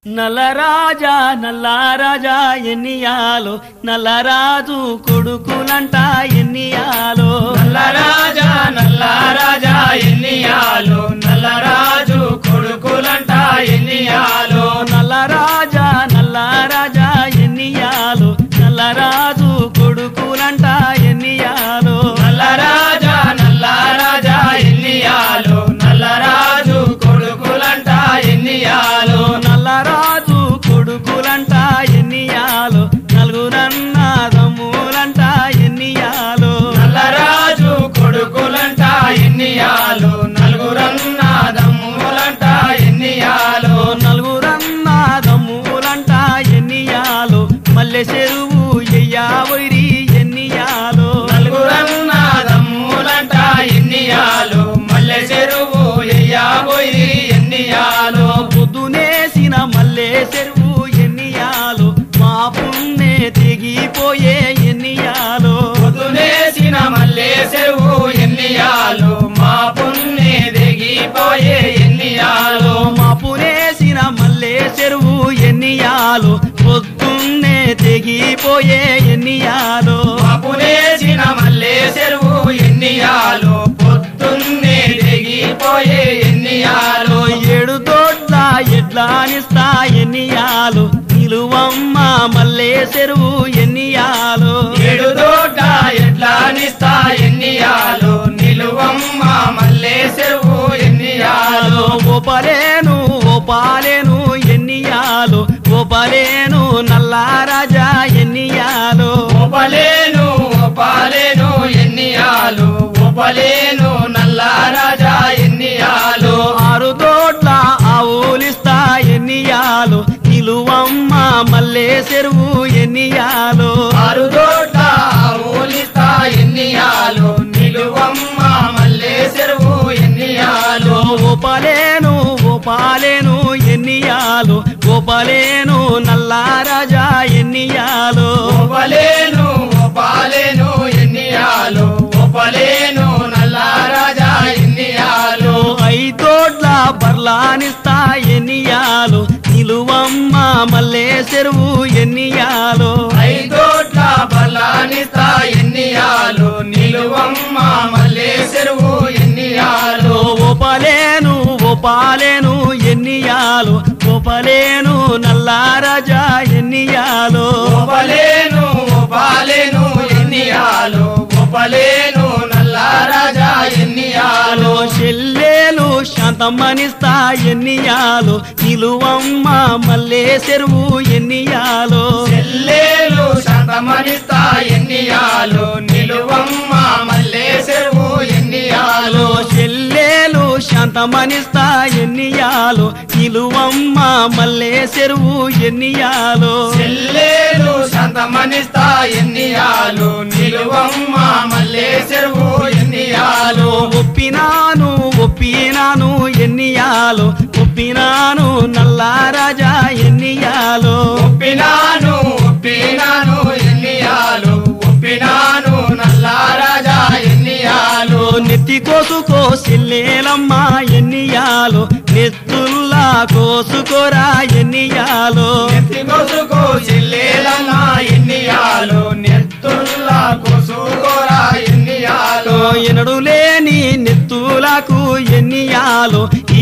నల్లరాజా నల్లారాజా ఎన్నియాలో నల్లరాజు కొడుకులంట ఎన్నియాలో నల్లరాజా నల్లరాజా ఎన్నియాలు నల్లరాజు కొడుకులంట ఎన్నియాలు నల్లరాజా నల్లారాజా ఎన్నియాలో నల్లరాజు కొడుకులంట ఎన్నియాలో నల్లరాజా నల్లరాజా ఎన్నియాలు నల్లరాజు కొడుకులంట ఎన్నియాలు నల్లరాజు కొడుకులంట ఎన్నియాలో నలుగురన్న దమ్ములంట ఎన్నియాలో నల్లరాజు కొడుకులంట ఎన్నియాలు నలుగురన్న దమ్ములంట ఎన్నియాలు నలుగురన్న దమ్ములంట ఎన్నియాలో మల్లె చెరువు ఎయ్యావైరి ఎన్నియాలో నలుగురన్న దమ్ములంట ఎన్నియాలు మల్లె చెరువు ఎయ్యాబోయి ఎన్నియాలు పొద్దునేసిన మల్లె చెరువు ఎన్నియాలో మా పుణ్యే తెగిపోయే ఎన్నియాలో పొద్దునేసిన మల్లె చెరువు ఎన్నియాలు మా పుణ్యే దిగిపోయే ఎన్నియాలు మా పునేసిన మల్లె చెరువు ఎన్నియాలో పొద్దున్నే తెగిపోయే ఎన్నియాలో మా పునేసిన మల్లె చెరువు ఎన్నియాలు పొద్దున్నే దిగిపోయే ఎన్నియాలు ఏడు తోట్ల ఎడ్లానిస్తా ఎన్నియాలు నిలువమ్మ మల్లె చెరువు ఎన్నియాలో ఏడు దోట ఎట్లానిస్తా ఎన్నియాలు నిలువమ్మ మల్లె చెరువు ఎన్నియాలు ఓపలేను ఓపాలేను ఎన్నియాలు ఓపలేను నల్లారాజా ఎన్నియాలు ఒపలేను ఒపాలేను ఎన్నియాలు ఒపలేను నల్లారాజా ఎన్నియాలు ఆరు తోట్ల ఆవులిస్తా ఎన్నియాలు నిలువమ్మ మల్లె చెరువు ఎన్నియాలు ఆరు దోట ఊలిస్తా ఎన్నియాలు నిలువమ్మ మల్లె చెరువు ఎన్నియాలు ఓపలేను ఓపాలేను ఎన్నియాలు ఓపలేను నల్లారాజా ఎన్నియాలు ఒపలేను ఒపాలేను ఎన్నియాలు ఒపలేను నల్లారాజా ఎన్నియాలు ఐతోట్ల బర్లానిస్తా ఎన్నియాలు నిలువమ్మ మల్లె చెరువు ఎన్నియాలు ఐదోట్ల బలానిస్తా ఎన్నియాలు నిలువమ్మ మల్లె చెరువు ఎన్నియాలు ఓపలేను ఓపాలేను ఎన్నియాలు ఓపలేను నల్లారాజా ఎన్నియాలు ఒపలేను ఒపాలేను ఎన్నియాలు ఒపలేను నల్లారాజా ఎన్నియాలు చెల్లేలు శాంతమ్మనిస్తా ఎన్నియాలు నిలువమ్మ మల్లె చెరువు ఎన్నియాలు చెల్లేలు శాంతమనిస్తా ఎన్నియాలు నిలువమ్మ మల్లె చెరువు ఎన్నియాలు చెల్లేలు శాంతమనిస్తా ఎన్నియాలు నిలువమ్మ మల్లె చెరువు ఎన్నియాలు చెల్లేలు శాంతమనిస్తా ఎన్నియాలు నిలువమ్మ మల్లె చెరువు ఎన్నియాలు ఒప్పినాను ఒప్పినాను ఎన్నియాలు ఒప్పినాను నల్లారాజా ఎన్నియాలు ఒప్పినాను ఒప్పినాను ఎన్నియాలు ఒప్పినాను నల్లారాజా ఎన్నియాలు నెత్తి కోసుకో చెల్లేలమ్మ ఎన్నియాలు నెత్తుల్లా కోసుకోరా ఎన్నియాలు నెత్తి కొసుకో చెల్లేలన్నా ఎన్నియాలు నెత్తుల్లా కొసుకోరా ఎన్నియాలు ఎనడు లేని నెత్తులకు ఎన్నియాలు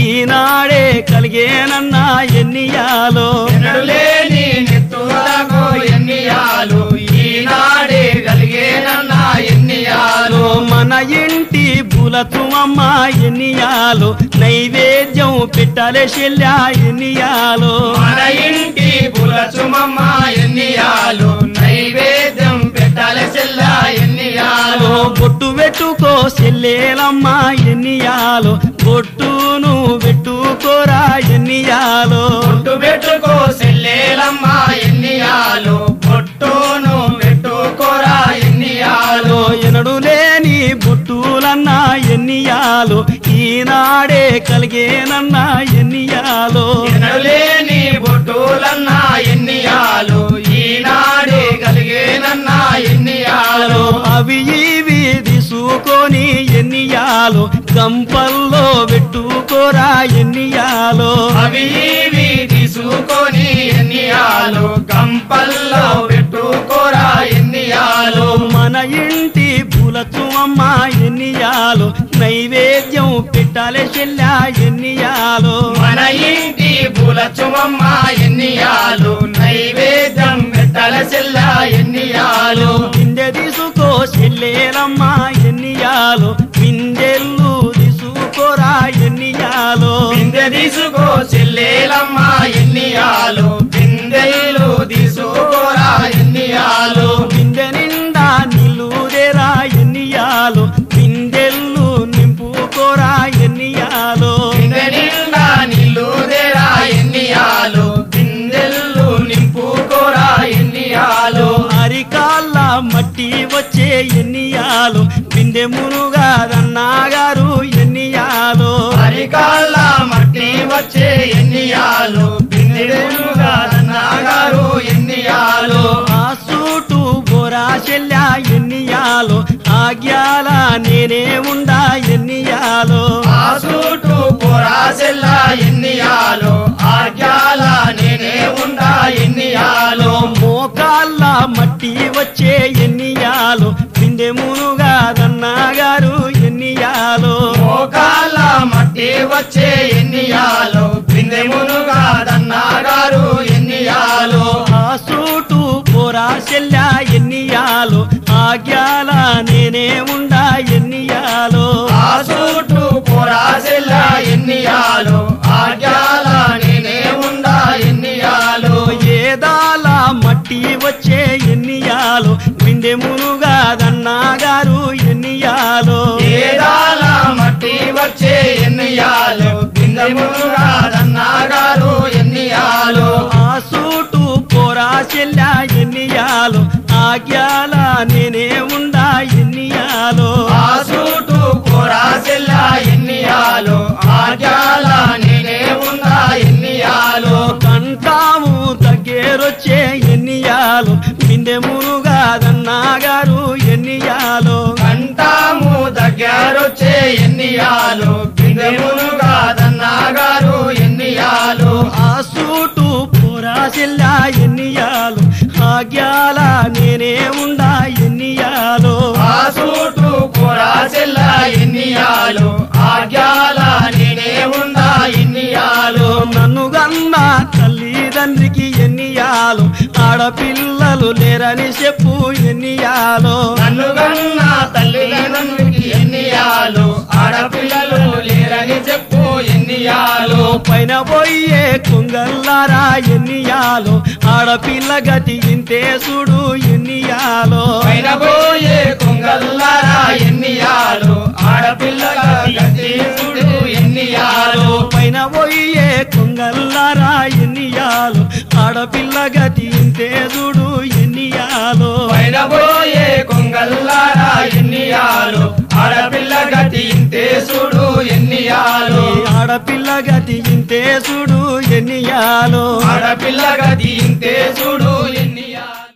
ఈనాడే కలిగేనన్నా ఎన్నియాలు ఎన్నడు లేని నెత్తులకు ఎన్నియాలు ఈనాడే కలిగేనన్నా ఎన్నియాలు మన ఇంటి బులతుమమ్మ ఎన్నియాలు నైవేద్యం పెట్టాలే చెల్లా ఎన్నియాలు మన ఇంటి పులచుమమ్మ ఎన్నియాలు నైవేద్యం పెట్టాలి చెల్లా ఎన్నియాలు బొట్టు పెట్టుకో చెల్లేలమ్మ ఎన్నియాలు బొట్టును పెట్టుకోరా ఎన్నియాలు పొట్టు పెట్టుకో చెల్లేలమ్మ ఎన్నియాలు పొట్టును పెట్టుకోరా ఎన్నియాలు ఎనడు లేని బొట్టులన్నా ఎన్నియాలు ఈనాడే కలిగేనన్నా ఎన్నియాలు ఎన్నడు లేని బొట్టులన్నా ఎన్నియాలు ఈనాడే కలిగేనన్నా ఎన్నియాలు అవి ఇవి తీసుకొని ఎన్నియాలు గంపల్లో పెట్టుకోరా ఎన్నియాలో అవి ఇవి తీసుకొని ఎన్నియాలు గంపల్లో పెట్టుకోరా ఎన్నియాలు మన ఇంటి పూలచ్చు అమ్మ ఎన్నియాలు నైవేద్యం పెట్టాలే చెల్లా ఎన్నియాలు మన ఇంటి పూలచుమమ్మ ఎన్నియాలు నైవేద్యం పెట్టల చెల్ల ఎన్నియాలు బిందె తీసుకో చెల్లేలమ్మ ఎన్నియాలు బిందెల్లు తీసుకోరా ఎన్నియాలు బిందె తీసుకో చెల్లేలమ్మ ఎన్నియాలు బిందెలు తీసుకోరా ఎన్నియాలు బిందె నిండా నిలుదేరా ఎన్నియాలు బిందెల్లు నింపుకోరా ఎన్నియాలు బిందె నిండా నీళ్ళు దేరా ఎన్నియాలు బిందెలు నింపుకోరా ఎన్నియాలు అరికాళ్ళ మట్టి వచ్చే ఎన్నియాలు బిందె మునుగా దన్నాగారు ఎన్నియాలు అరికాళ్ళ మట్టి వచ్చే ఎన్నియాలు బిందెలుగా నాగారు ఎన్నియాలు ఆ సూటు బోరా చెల్లా ఎన్నియాలు ఆగ్యాల నేనే ఉండా ఎన్నియాలు ఆ సూటు పొరాసెల్ల ఎన్నియాలు ఆజ్ఞాల నేనే ఉండా ఎన్నియాలు మోకాళ్ళ మట్టి వచ్చే ఎన్నియాలు బిందె మునుగా దన్నాగారు ఎన్నియాలు మోకాళ్ళ మట్టి వచ్చే ఎన్నియాలు బిందెమునుగా దన్నాగారు ఎన్నియాలు ఆ సూటు పోరా చెల్లా ఎన్నియాలు ఆగ్యాల నేనే ఉండా ఎన్నియాలు ఆ సూటు పొరాసెల్ల ఎన్నియాలు ఆజ్ఞాల నేనే ఉండా ఎన్నియాలు ఏదాల మట్టి వచ్చే ఎన్నియాలు బిందె మునుగా దన్నాగారు ఎన్నియాలు ఏదాల మట్టి వచ్చే ఎన్నియాలు బిందెమునుగా దన్నాగారు ఎన్నియాలు ఆ సూటు పోరా చెల్లా ఎన్నియాలు ఆగ్యాల నేనే ఉండా ఎన్నియాలు ఆ సూటు పొరాసెల్ల ఎన్నియాలు ఆజ్ఞాల నేనే ఉందా ఎన్నియాలు కంటాము దగ్గరొచ్చే ఎన్నియాలు బిందె మునుగా దన్నాగారు ఎన్నియాలు కంటాము దగ్గరొచ్చే ఎన్నియాలు బిందెమునుగా దన్నాగారు ఎన్నియాలు ఆ సూటు పోరా చెల్లా ఎన్నియాలు ఆగ్యాల నేనే ఉండా ఎన్నియాలు ఆ సూటు పొరాసెల్ల ఎన్నియాలు ఆజ్ఞాల నేనే ఉందా ఎన్నియాలు నన్ను గన్న తల్లిదండ్రికి ఎన్నియాలు ఆడపిల్లలు లేరని చెప్పు ఎన్నియాలు నన్ను గన్న తల్లిదండ్రులకి ఎన్నియాలు ఆడపిల్లలు లేరని చెప్పు ఎన్నియాలు పైన పోయే కుంగల్లారా ఎన్నియాలు ఆడపిల్ల గతి ఇంతే చూడు ఎన్నియాలో పైన పోయే కొంగల్లారా ఎన్నియాలు ఆడపిల్లగా గతీసుడు ఎన్నియాలు పైన పోయే కుంగల్లారా ఎన్నియాలు ఆడపిల్ల గతి ఇంతే చూడు ఎన్నియాలో పైన పోయే కొంగల్లారా ఎన్నియాలు ఆడపిల్ల గతి ఇంతే చూడు ఎన్నియాలు ఆడపిల్ల గతి ఇంతే చూడు ఎన్నియాలో ఆడపిల్ల గతి ఇంతే చూడు ఎన్నియాలు